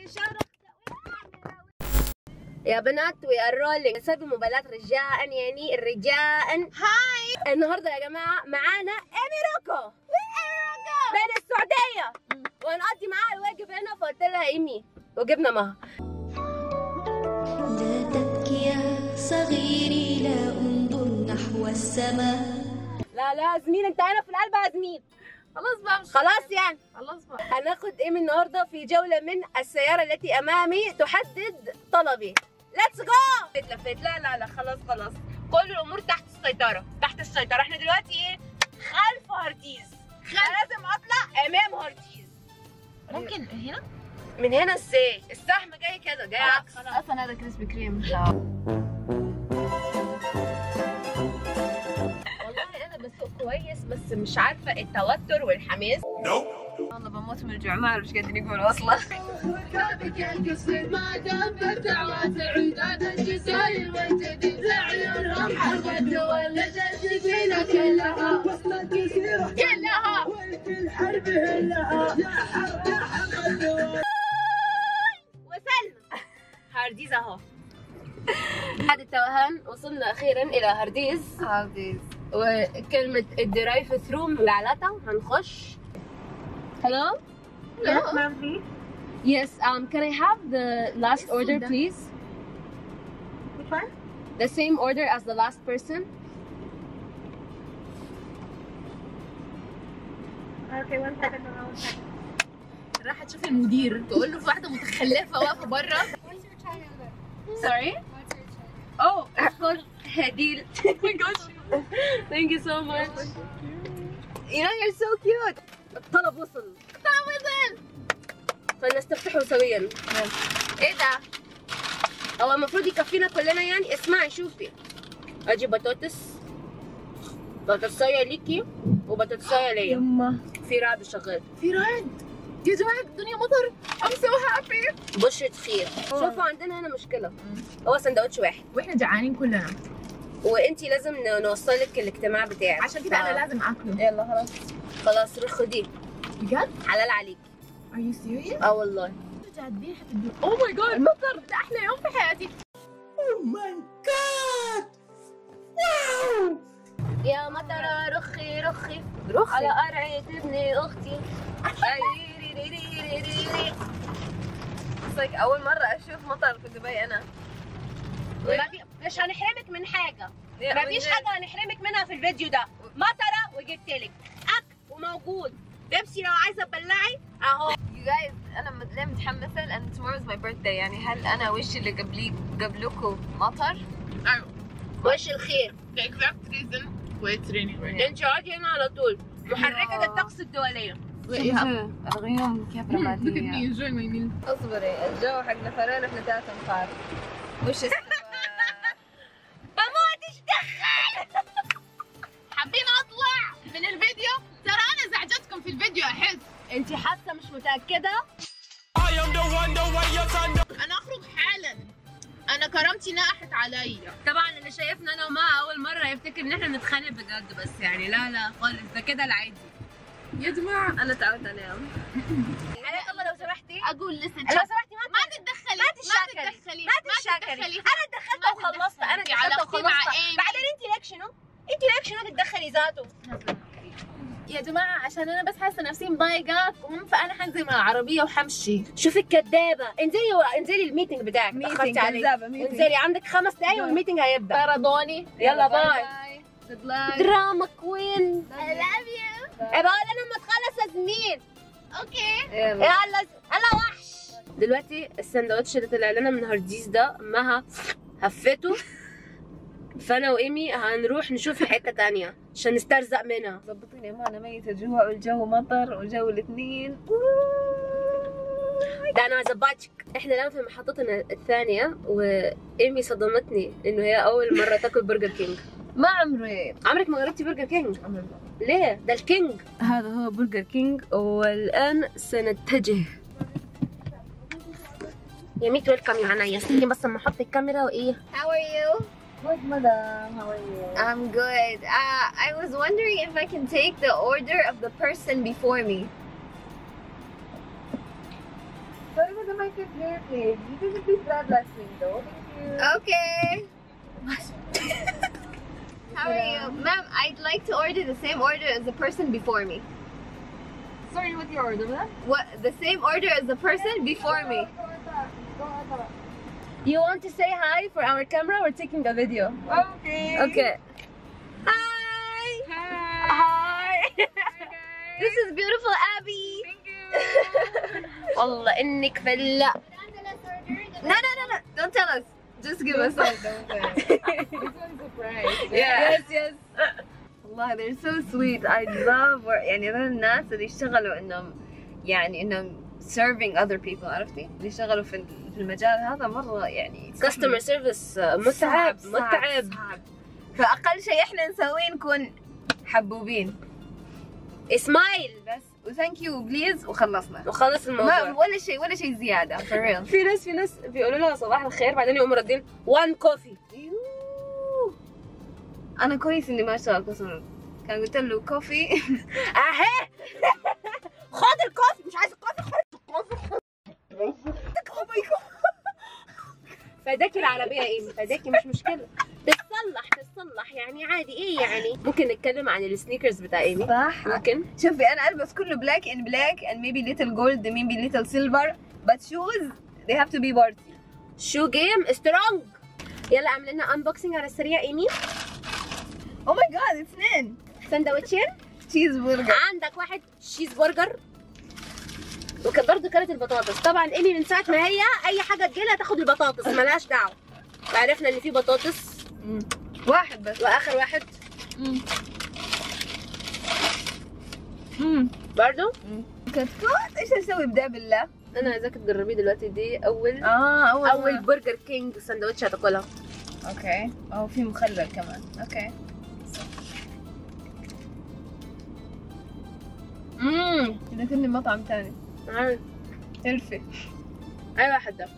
يا بنات وي ار رولينج نسوي موبايلات رجاء يعني رجاء هاي النهارده يا جماعه معانا ايمي روكو ايمي روكو من السعوديه ونقضي معاها الواجب هنا فقلت لها ايمي وجبنا معاها لا تبكي يا صغيري لا انظر نحو السماء لا لا زميل انت هنا في القلب يا زميل خلاص بقى مش خلاص يعني خلاص بقى هناخد ايمي النهارده في جوله من السياره التي امامي تحدد طلبي ليتس جو لفيت لا لا لا خلاص خلاص كل الامور تحت السيطره تحت السيطره احنا دلوقتي ايه خلف هارديز لازم اطلع امام هارديز ممكن هنا من هنا ازاي السهم جاي كده جاي عكس اصلا هذا كريسبي كريم والله انا بسوق كويس بس مش عارفه التوتر والحماس والله بموت من الجوع ما اعرف ايش قاعدين يقولوا اصلا ركابك القصر ما دام بالدعوات عداد الجزاير والجديد عيونهم حرب الدول لجديدين كلها وصل الجزيرة كلها والكل حرب لها يا حرب يا حرب الدول وسلمى هارديز اهو بعد التوهان وصلنا اخيرا الى هارديز هارديز وكلمة الدرايف ثرو ملعلتة هنخش Hello? Hello. Yes, um, can I have the last Yes, order, the- please? Which one? The same order as the last person. Okay, one second. راح تشوف المدير تقول له في واحده متخلفه واقفه بره Sorry? Oh, it's called Hadil. oh my gosh. Thank you so much. You know, you're so cute. الطلب وصل. الطلب وصل. فلنستفتحه سويا. ايه ده؟ هو المفروض يكفينا كلنا يعني اسمعي شوفي اجي بطاطس بطاطسايه ليكي وبطاطسايه ليا يما في رعد شغال في رعد يا جماعه الدنيا مطر I'm so happy بشرة خير شوفوا عندنا هنا مشكلة هو سندوتش واحد واحنا جعانين كلنا وانتي لازم ن- نوصلك الاجتماع بتاعك عشان كده ف- انا لازم اكله يلا خلاص خلاص روح خديه بجد؟ حلال عليك Are you serious؟ اه والله رجعت بيها اوه ماي جاد المطر ده احلى يوم في حياتي يا مطرة رخي رخي رخي على قرعة ابن اختي like اول مره اشوف مطر في دبي انا ما في- مش هنحرمك من حاجة ما فيش حاجة هنحرمك منها في الفيديو ده مطرة وجبت لك أكل وموجود بيبسي لو عايزة تبلعي أهو You guys انا مت- ليه متحمسه لان tomorrow is my birthday يعني هل انا وشي اللي قبلي قبلكم مطر؟ وش الخير The exact reason why it's raining right انت اقعدي هنا على طول محركة الطقس الدولية الغيوم كيف Look at me enjoying my meal. اصبري الجو حق نفرين احنا ثلاث انفار وش السبب؟ بموت ايش دخل حابين اطلع من الفيديو؟ ترى انا زعجتكم في الفيديو احس. انت حاسة مش متأكدة انا اخرج حالا. انا كرامتي ناحت علي. طبعا اللي شايفنا انا وما اول مرة يفتكر ان احنا بنتخانق بجد بس يعني لا لا خالص ده كده العادي يا جماعه انا تعبت انام حياك الله لو سمحتي اقول لسه لو سمحتي ما ما تتدخلي ما تتشاكلي. ما تتدخلي ما تتشاكلي انا دخلت ما وخلصت انا تتدخلي. دخلت علاقتي مع وخلصت إيمي. بعدين انت لك شنو؟ انت لك شنو تتدخلي ذاته يا جماعه عشان انا بس حاسه نفسي مضايقاكم فانا حنزل من العربيه وحمشي شوفي الكدابة انزلي و... انزلي الميتنج بتاعك اتأخرتي عليه انزلي عندك خمس دقايق والميتنج هيبدأ طردوني يلا باي. جود لاك دراما كوين I love you. بقول انا لما تخلص يا زميل اوكي. يلا يلا يلا وحش دلوقتي السندوتش اللي طلع لنا من هارديز ده مها هفته فانا وايمي هنروح نشوف حته تانية عشان نسترزق منها ظبطيني ما انا ميتة جوع والجو مطر وجو الاثنين ده انا هظبطك احنا الان في محطتنا الثانيه وايمي صدمتني انه هي اول مره تاكل برجر كينج ما عمري عمرك ما جربتي برجر كينج ليه ده الكينج هذا هو برجر كينج والان سنتجه يا ميت ويلكم يا عنايا استني بس اما احط الكاميرا وايه How are you? Good madam, how are you? I'm good. Uh, I was wondering if I can take the order of the person before me. طيب my fifth hair clip. You didn't beat that last week though. Thank you. Okay. How are you? Ma'am, I'd like to order the same order as the person before me. Sorry, what your order, ma'am? What? The same order as the person before me. You want to say hi for our camera? We're taking a video. Okay. Okay. Hi. Hi. Hi. This is beautiful Abby. Thank you. والله انك فله No, no, no, no. Don't tell us. Just give us Don't a. say, don't say. this one's a surprise. Yes, yes. والله they're so sweet. I love work. يعني هذول الناس اللي يشتغلوا انهم يعني انهم serving other people عرفتي؟ اللي يشتغلوا في في المجال هذا مرة يعني كاستمر سيرفيس متعب صعب، متعب صعب. فأقل شيء احنا نسويه نكون حبوبين اسمايل بس وثانك يو بليز وخلصنا وخلص ما الموضوع ولا شيء ولا شيء زيادة for real في ناس في ناس بيقولوا لها صباح الخير بعدين يقوموا ردين وان كوفي يوه. أنا كويس إني ما أشتغل كاستمر كان قلت له كوفي اهي خد الكوفي مش عايز الكوفي خد الكوفي فداكي العربية ايه فداكي مش مشكلة تتصلح تتصلح يعني عادي ايه يعني ممكن نتكلم عن السنيكرز بتاع ايمي صح ممكن شوفي انا البس كله بلاك ان بلاك and maybe little gold maybe little silver but shoes they have to be party شو جيم سترونج يلا اعمل لنا انبوكسنج على السريع ايمي oh my god اثنين سندوتشين تشيز برجر عندك واحد شيز برجر وكان برضه كانت البطاطس طبعا ايمي من ساعه ما هي اي حاجه تجيلها تاخد البطاطس ملهاش دعوه عرفنا ان في بطاطس واحد بس واخر واحد امم برضه كتكوت ايش اسوي بدا بالله انا عايزاك تجربيه دلوقتي دي اول اه اول اول برجر كينج سندوتش هتاكلها اوكي او في مخلل كمان اوكي امم اذا كني مطعم ثاني عارف. هرفي اي واحد ده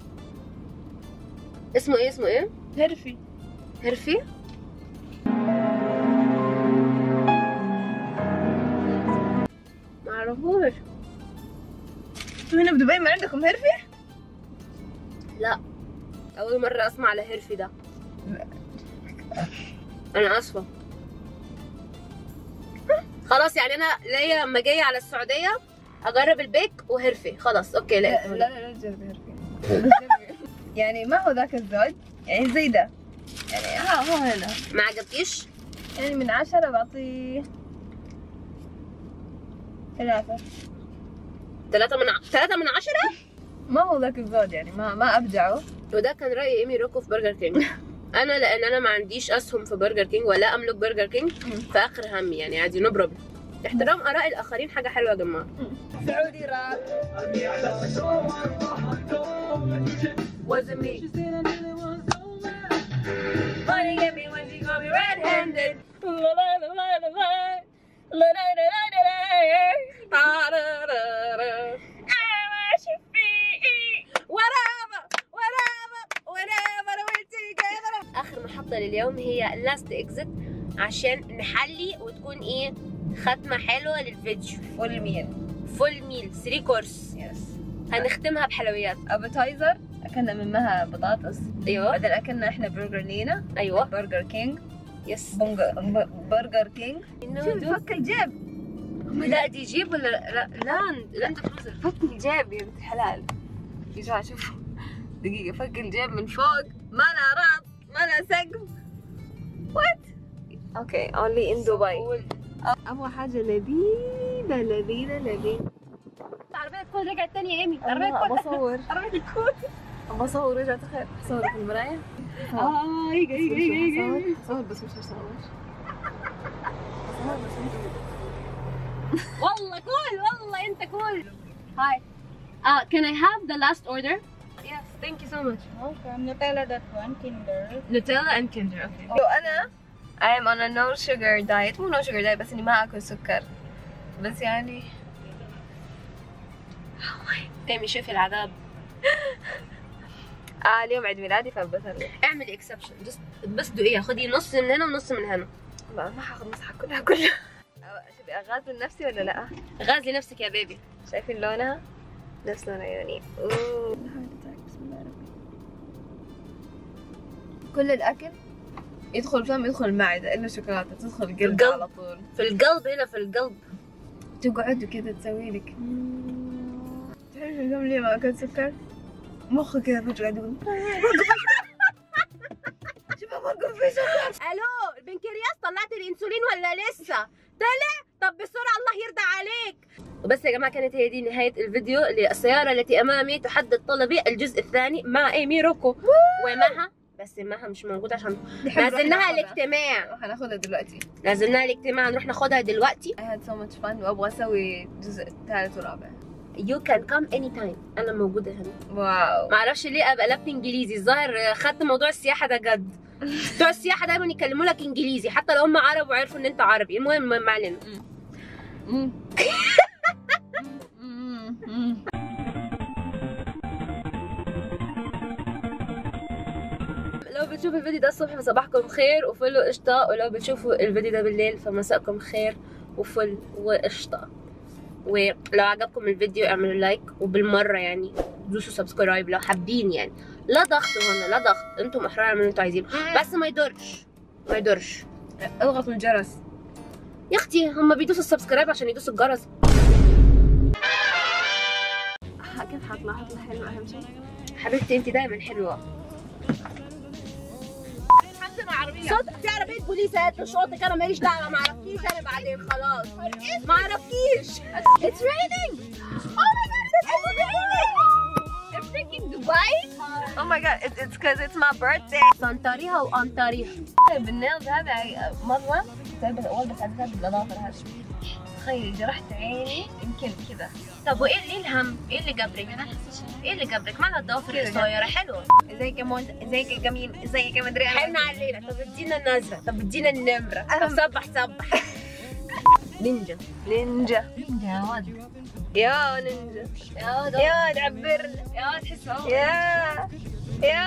اسمه ايه اسمه ايه هرفي هرفي معرفوش هنا بدبي ما عندكم هرفي؟ لا اول مره اسمع على هرفي ده انا اسفه خلاص يعني انا ليا لما جايه على السعوديه اجرب البيك وهرفي خلاص اوكي لا لا لا لا تجربي هرفي لا تجربي. يعني ما هو ذاك الزود يعني زي ده يعني ها هو هنا ما عجبكيش يعني من عشرة بعطيه ثلاثة ثلاثة من ع... ثلاثة من عشرة ما هو ذاك الزود يعني ما ما أبدعه وده كان رأي ايمي روكو في برجر كينج انا لان انا ما عنديش اسهم في برجر كينج ولا املك برجر كينج فاخر همي يعني عادي نو بروبلم احترام اراء الاخرين حاجه حلوه يا جماعه سعودي راب wasn't me Money get me when she got me red-handed Whatever, whatever, whatever we're together. اخر محطه لليوم هي لاست اكزit عشان نحلي وتكون ايه ختمه حلوه للفيديو فول ميل فول ميل 3 كورس يس هنختمها بحلويات ابيتايزر اكلنا منها بطاطس ايوه بعدين اكلنا احنا برجر لينا ايوه برجر كينج يس بونجر ب- برجر كينج شوفي فك الجيب لا دي جيب ولا لا لا لا انت كروزر فك الجيب يا بنت الحلال يا جماعة شوفوا دقيقة فك الجيب من فوق ما لا راس ما لا سقف وات اوكي اونلي ان دبي ابغى حاجة لذيذة لذيذة لذيذة العربيه تكون رجعت تاني يا ايمي العربيه الله تكون بصور العربيه تكون بصور رجعت خير صور في المراية اه هيك هيك هيك هيك صور بس مش هصور والله كول والله انت كول هاي اه can I have the last order yes thank you so much Okay, Nutella that one, Kinder. Nutella and Kinder okay لو انا I am on a no sugar diet مو no sugar diet بس اني ما اكل سكر بس يعني ايمي شوفي العذاب اه اليوم عيد ميلادي فبسوي اعملي اكسبشن بس بس دقيقه خدي نص من هنا ونص من هنا ما ما حاخذ مسحة كلها كلها شوفي اغازل نفسي ولا لا غازلي نفسك يا بيبي شايفين لونها نفس لون عيوني أوه. كل الأكل يدخل الفم يدخل المعدة إلا الشوكولاتة تدخل القلب القلب. على طول في القلب هنا في القلب تقعد وكذا تسوي لك تعرف اليوم ليه ما أكلت سكر؟ مخي كذا فجأة قاعد يقول شوف موقف في سكر الو البنكرياس طلعت الانسولين ولا لسه طلع طب بسرعه الله يرضى عليك وبس يا جماعه كانت هي دي نهايه الفيديو للسياره التي امامي تحدد طلبي الجزء الثاني مع ايمي روكو ومها بس مها مش موجوده عشان نازلناها الاجتماع هناخدها دلوقتي نازلناها الاجتماع نروح ناخدها دلوقتي I had so much fun وأبغى أسوي جزء ثالث ورابع you can come anytime انا موجوده هنا واو ما اعرفش ليه ابقى قلبت انجليزي الظاهر خدت موضوع السياحه ده جد بتوع السياحه دايما يكلموا لك انجليزي حتى لو هم عرب وعرفوا ان انت عربي المهم ما علينا مم. مم. مم. لو بتشوفوا الفيديو ده الصبح فصباحكم خير وفل وقشطة ولو بتشوفوا الفيديو ده بالليل فمساءكم خير وفل وقشطة ولو عجبكم الفيديو اعملوا لايك وبالمرة يعني دوسوا سبسكرايب لو حابين يعني لا ضغط هنا لا ضغط انتم احرار اعملوا اللي انتوا عايزينه بس ما يضرش ما يضرش اضغط من الجرس يا اختي هم بيدوسوا السبسكرايب عشان يدوسوا الجرس كيف حطلع حطلع حلو أهم شيء حبيبتي انت دايما حلوة صوت في عربية بوليس هات تشوطك انا ماليش دعوة ما عرفتيش انا بعدين خلاص ما عرفتيش It's raining Oh my god it's raining It's freaking Dubai Oh my god it's it's because it's my birthday سنطريها وانطريها بالنيلز هذا مرة كنت أول بس عدتها بالأظافر هذا تخيلي جرحت عيني يمكن كذا طب وايه ايه الهم؟ ايه اللي جبرك؟ ايه اللي جبرك؟ مالها الضوافر كده القصيرة حلوة ازيك يا مونت ازيك يا جميل ازيك يا مدري حن علينا طب ادينا النظرة طب ادينا النمرة طب صبح صبح نينجا نينجا يا ولد يا نينجا يا ولد يا تعبرنا يا تحس هو يا يا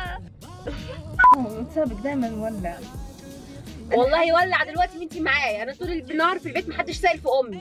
متسابق دائما مولع والله ولع دلوقتي وانتي معايا انا طول النهار في البيت محدش سائل في امي